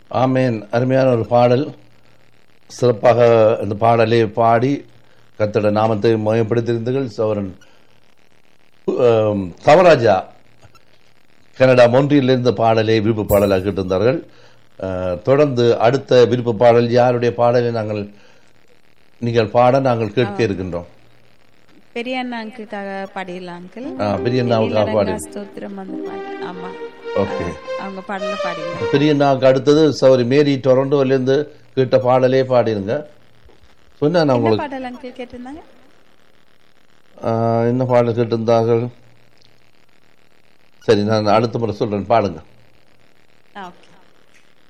ஆமேன் அருமையான ஒரு பாடல் சிறப்பாக இந்த பாடலை பாடி கத்தோட நாமத்தை மயப்படுத்தியிருந்தீர்கள் சோரன் ஆம், தவராஜா கனடா மொன்றியில் இந்த பாடலை விருப்ப பாடலாக கேட்டிருந்தார்கள் அஹ், தொடர்ந்து அடுத்த விருப்ப பாடல் யாருடைய பாடலை நாங்கள் நீங்கள் பாட நாங்கள் கேட்க இருக்கின்றோம் பெரிய அண்ணா அங்கிள்காக பாடிடலாம் அங்கிள் ஆ, பெரிய அண்ணாவுக்காக பாடி ஸ்தோத்திரம் அந்த பாட்டு ஆமா ஓகே அவங்க பாடல பாடிங்க பெரிய அண்ணாவுக்கு அடுத்தது சௌரி மேரி டொரண்டோலேருந்து கேட்ட பாடலே பாடிருங்க சொன்னா நான் என்ன உங்களுக்கு பாடல் அங்கிள் கேட்டிருந்தாங்க ஆஹ், என்ன பாடல் கேட்டிருந்தார்கள் சரி நான் அடுத்த முறை சொல்றேன் பாடுங்க ஆ ஓகே